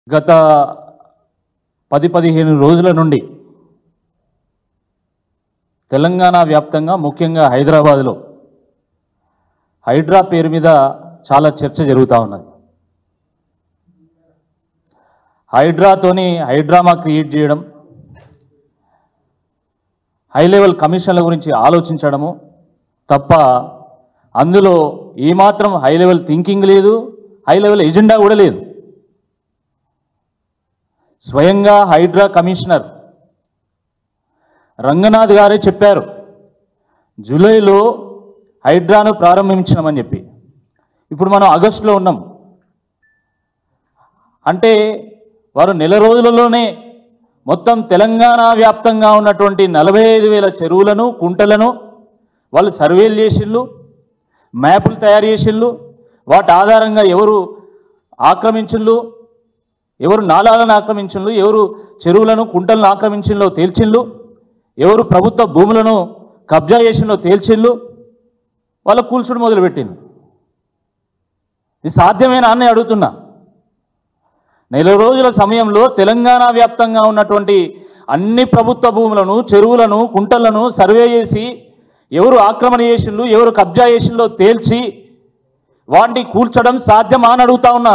గత పది పదిహేను రోజుల నుండి తెలంగాణ వ్యాప్తంగా ముఖ్యంగా హైదరాబాద్లో హైడ్రా పేరు మీద చాలా చర్చ జరుగుతూ ఉన్నది హైడ్రాతోని హైడ్రామా క్రియేట్ చేయడం హై లెవెల్ కమిషన్ల గురించి ఆలోచించడము తప్ప అందులో ఏమాత్రం హై లెవెల్ థింకింగ్ లేదు హై లెవెల్ ఎజెండా కూడా లేదు స్వయంగా హైడ్రా కమిషనర్ రంగనాథ్ గారే చెప్పారు జూలైలో హైడ్రాను ప్రారంభించినామని చెప్పి ఇప్పుడు మనం ఆగస్టులో ఉన్నాం అంటే వారు నెల రోజులలోనే మొత్తం తెలంగాణ వ్యాప్తంగా ఉన్నటువంటి నలభై ఐదు వేల చెరువులను కుంటలను వాళ్ళు సర్వేలు చేసిళ్ళు మ్యాపులు తయారు చేసిళ్ళు వాటి ఆధారంగా ఎవరు ఆక్రమించిళ్ళు ఎవరు నాలాలను ఆక్రమించిండ్రు ఎవరు చెరువులను కుంటలను ఆక్రమించిందో తేల్చిళ్ళు ఎవరు ప్రభుత్వ భూములను కబ్జా చేసిందో తేల్చిళ్ళు వాళ్ళ కూల్చుడు మొదలుపెట్టింది ఇది సాధ్యమేనా అని అడుగుతున్నా నెల రోజుల సమయంలో తెలంగాణ వ్యాప్తంగా ఉన్నటువంటి అన్ని ప్రభుత్వ భూములను చెరువులను కుంటలను సర్వే చేసి ఎవరు ఆక్రమణ చేసిండ్రు ఎవరు కబ్జా చేసిందో తేల్చి వాటిని కూల్చడం సాధ్యమా అని అడుగుతా ఉన్నా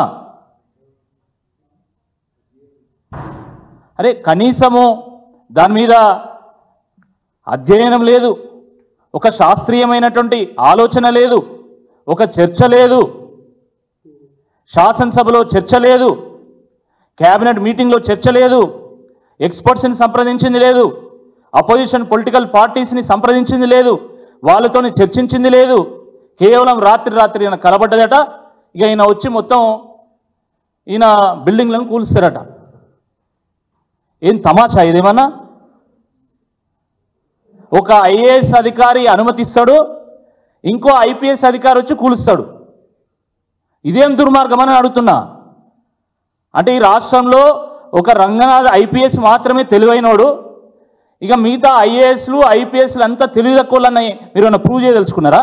అరే కనీసము దాని మీద అధ్యయనం లేదు ఒక శాస్త్రీయమైనటువంటి ఆలోచన లేదు ఒక చర్చ లేదు శాసనసభలో చర్చ లేదు కేబినెట్ మీటింగ్లో చర్చ లేదు ఎక్స్పర్ట్స్ని సంప్రదించింది లేదు అపోజిషన్ పొలిటికల్ పార్టీస్ని సంప్రదించింది లేదు వాళ్ళతోని చర్చించింది లేదు కేవలం రాత్రి రాత్రి ఈయన కలబడ్డదట ఇక ఈయన వచ్చి మొత్తం ఈయన బిల్డింగ్లను కూలుస్తారట ఏం తమాషా ఇదేమన్నా ఒక ఐఏఎస్ అధికారి అనుమతిస్తాడు ఇంకో ఐపీఎస్ అధికారి వచ్చి కూలుస్తాడు ఇదేం దుర్మార్గం అని అడుగుతున్నా అంటే ఈ రాష్ట్రంలో ఒక రంగనాథ్ ఐపీఎస్ మాత్రమే తెలివైనోడు ఇక మిగతా ఐఏఎస్లు ఐపీఎస్లు అంతా తెలివి తక్కువలని మీరు ఏమైనా ప్రూవ్ చేయదలుచుకున్నారా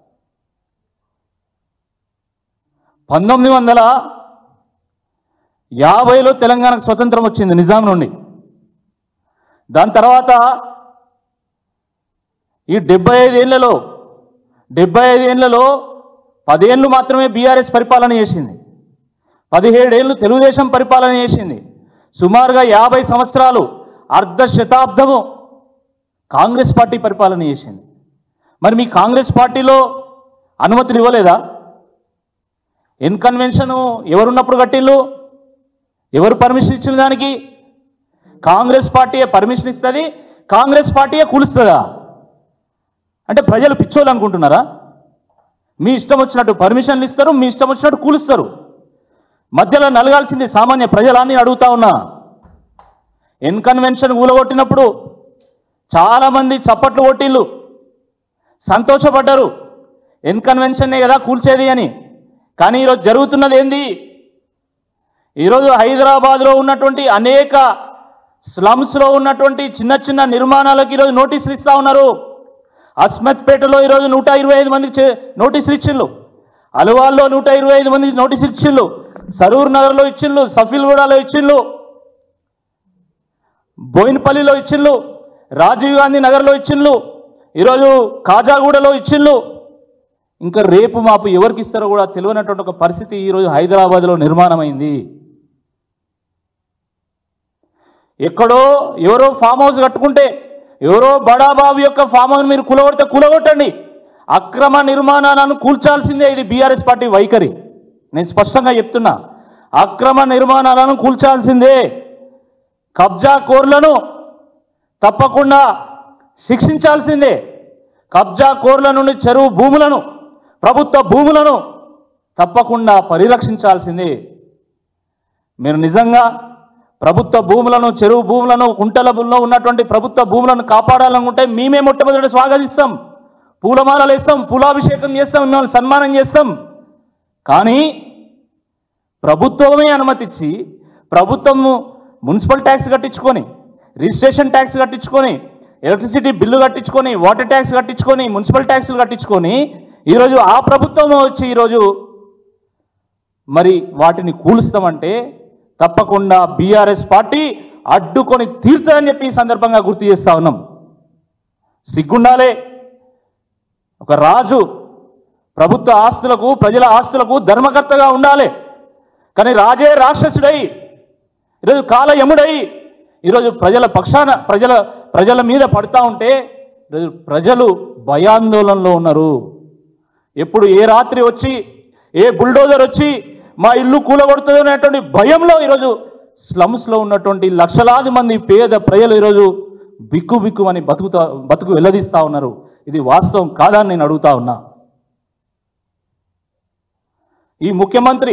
పంతొమ్మిది వందల యాభైలో తెలంగాణకు స్వతంత్రం వచ్చింది నిజాం నుండి దాని తర్వాత ఈ డెబ్బై ఐదేళ్లలో డెబ్బై ఐదేళ్లలో పదేళ్ళు మాత్రమే బీఆర్ఎస్ పరిపాలన చేసింది పదిహేడేళ్ళు తెలుగుదేశం పరిపాలన చేసింది సుమారుగా యాభై సంవత్సరాలు అర్ధ శతాబ్దము కాంగ్రెస్ పార్టీ పరిపాలన చేసింది మరి మీ కాంగ్రెస్ పార్టీలో అనుమతులు ఇవ్వలేదా ఎన్ కన్వెన్షన్ ఎవరున్నప్పుడు కట్టిళ్ళు ఎవరు పర్మిషన్ ఇచ్చిన దానికి కాంగ్రెస్ పార్టీయే పర్మిషన్ ఇస్తుంది కాంగ్రెస్ పార్టీయే కూలుస్తుందా అంటే ప్రజలు పిచ్చోళ్ళు అనుకుంటున్నారా మీ ఇష్టం వచ్చినట్టు పర్మిషన్లు ఇస్తారు మీ ఇష్టం వచ్చినట్టు కూలుస్తారు మధ్యలో నలగాల్సింది సామాన్య ప్రజలాన్ని అడుగుతా ఉన్నా ఎన్ కన్వెన్షన్ ఊలగొట్టినప్పుడు చాలామంది చప్పట్లు కొట్టిళ్ళు సంతోషపడ్డారు ఎన్ కన్వెన్షన్నే కదా కూల్చేది అని కానీ ఈరోజు జరుగుతున్నది ఏంది ఈరోజు హైదరాబాద్లో ఉన్నటువంటి అనేక స్లమ్స్లో ఉన్నటువంటి చిన్న చిన్న నిర్మాణాలకు ఈరోజు నోటీసులు ఇస్తా ఉన్నారు అస్మత్పేటలో ఈరోజు నూట ఇరవై ఐదు మందికి చే- నోటీసులు ఇచ్చిండ్రు అలవాల్లో నూట ఇరవై ఐదు మందికి నోటీసులు ఇచ్చిండ్రు సరూర్ నగర్లో ఇచ్చిండ్రు సఫీల్గూడలో ఇచ్చిండ్రు బోయినపల్లిలో ఇచ్చిండ్రు రాజీవ్ గాంధీ నగర్లో ఇచ్చిండ్రు ఈరోజు కాజాగూడలో ఇచ్చిండ్రు ఇంకా రేపు మాపు ఎవరికి ఇస్తారో కూడా తెలియనటువంటి ఒక పరిస్థితి ఈరోజు హైదరాబాద్లో నిర్మాణమైంది ఎక్కడో ఎవరో ఫామ్ హౌస్ కట్టుకుంటే ఎవరో బడాబాబు యొక్క ఫామ్ హౌస్ మీరు కూలగొడితే కూలగొట్టండి అక్రమ నిర్మాణాలను కూల్చాల్సిందే ఇది బీఆర్ఎస్ పార్టీ వైఖరి నేను స్పష్టంగా చెప్తున్నా అక్రమ నిర్మాణాలను కూల్చాల్సిందే కబ్జా కోర్లను తప్పకుండా శిక్షించాల్సిందే కబ్జా కోర్ల నుండి చెరువు భూములను ప్రభుత్వ భూములను తప్పకుండా పరిరక్షించాల్సిందే మీరు నిజంగా ప్రభుత్వ భూములను చెరువు భూములను కుంటలలో ఉన్నటువంటి ప్రభుత్వ భూములను కాపాడాలనుకుంటే మేమే మొట్టమొదటి స్వాగతిస్తాం పూలమాలలు వేస్తాం పూలాభిషేకం చేస్తాం మిమ్మల్ని సన్మానం చేస్తాం కానీ ప్రభుత్వమే అనుమతిచ్చి ప్రభుత్వము మున్సిపల్ ట్యాక్స్ కట్టించుకొని రిజిస్ట్రేషన్ ట్యాక్స్ కట్టించుకొని ఎలక్ట్రిసిటీ బిల్లు కట్టించుకొని వాటర్ ట్యాక్స్ కట్టించుకొని మున్సిపల్ ట్యాక్స్లు కట్టించుకొని ఈరోజు ఆ ప్రభుత్వం వచ్చి ఈరోజు మరి వాటిని కూలుస్తామంటే తప్పకుండా బీఆర్ఎస్ పార్టీ అడ్డుకొని తీరుతుందని చెప్పి ఈ సందర్భంగా గుర్తు చేస్తా ఉన్నాం సిగ్గుండాలే ఒక రాజు ప్రభుత్వ ఆస్తులకు ప్రజల ఆస్తులకు ధర్మకర్తగా ఉండాలి కానీ రాజే రాక్షసుడై ఈరోజు కాల యముడై ఈరోజు ప్రజల పక్షాన ప్రజల ప్రజల మీద పడతా ఉంటే ఈరోజు ప్రజలు భయాందోళనలో ఉన్నారు ఎప్పుడు ఏ రాత్రి వచ్చి ఏ బుల్డోజర్ వచ్చి మా ఇల్లు కూలగొడుతుంది అనేటువంటి భయంలో ఈరోజు స్లమ్స్లో ఉన్నటువంటి లక్షలాది మంది పేద ప్రజలు ఈరోజు బిక్కు బిక్కు అని బతుకుతా బతుకు వెల్లదీస్తా ఉన్నారు ఇది వాస్తవం కాదా అని నేను అడుగుతా ఉన్నా ఈ ముఖ్యమంత్రి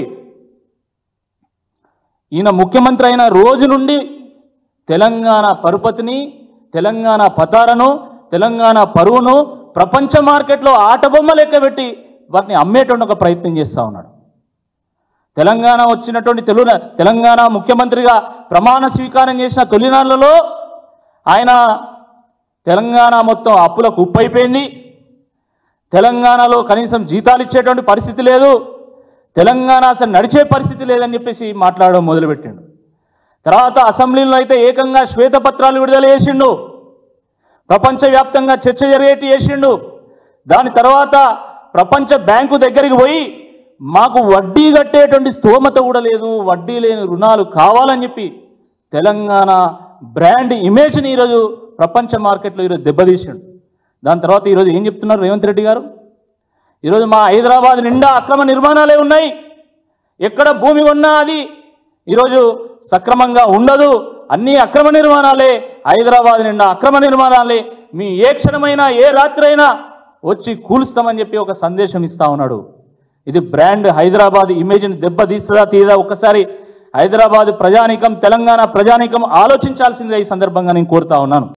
ఈయన ముఖ్యమంత్రి అయిన రోజు నుండి తెలంగాణ పరుపతిని తెలంగాణ పతారను తెలంగాణ పరువును ప్రపంచ మార్కెట్లో ఆటబొమ్మ లెక్క పెట్టి వాటిని అమ్మేటువంటి ఒక ప్రయత్నం చేస్తూ ఉన్నాడు తెలంగాణ వచ్చినటువంటి తెలుగు తెలంగాణ ముఖ్యమంత్రిగా ప్రమాణ స్వీకారం చేసిన తొలినాళ్లలో ఆయన తెలంగాణ మొత్తం అప్పులకు ఉప్పైపోయింది తెలంగాణలో కనీసం జీతాలు ఇచ్చేటువంటి పరిస్థితి లేదు తెలంగాణ అసలు నడిచే పరిస్థితి లేదని చెప్పేసి మాట్లాడడం మొదలుపెట్టిండు తర్వాత అసెంబ్లీలో అయితే ఏకంగా శ్వేతపత్రాలు విడుదల చేసిండు ప్రపంచవ్యాప్తంగా చర్చ జరిగేటి చేసిండు దాని తర్వాత ప్రపంచ బ్యాంకు దగ్గరికి పోయి మాకు వడ్డీ కట్టేటువంటి స్తోమత కూడా లేదు వడ్డీ లేని రుణాలు కావాలని చెప్పి తెలంగాణ బ్రాండ్ ఇమేజ్ని ఈరోజు ప్రపంచ మార్కెట్లో ఈరోజు దెబ్బతీసిండు దాని తర్వాత ఈరోజు ఏం చెప్తున్నారు రేవంత్ రెడ్డి గారు ఈరోజు మా హైదరాబాద్ నిండా అక్రమ నిర్మాణాలే ఉన్నాయి ఎక్కడ భూమి ఉన్నా అది ఈరోజు సక్రమంగా ఉండదు అన్ని అక్రమ నిర్మాణాలే హైదరాబాద్ నిండా అక్రమ నిర్మాణాలే మీ ఏ క్షణమైనా ఏ రాత్రైనా వచ్చి కూలుస్తామని చెప్పి ఒక సందేశం ఇస్తా ఉన్నాడు ఇది బ్రాండ్ హైదరాబాద్ ఇమేజ్ని దెబ్బతీస్తుందా తీదా ఒక్కసారి హైదరాబాద్ ప్రజానీకం తెలంగాణ ప్రజానీకం ఆలోచించాల్సిందే ఈ సందర్భంగా నేను కోరుతా ఉన్నాను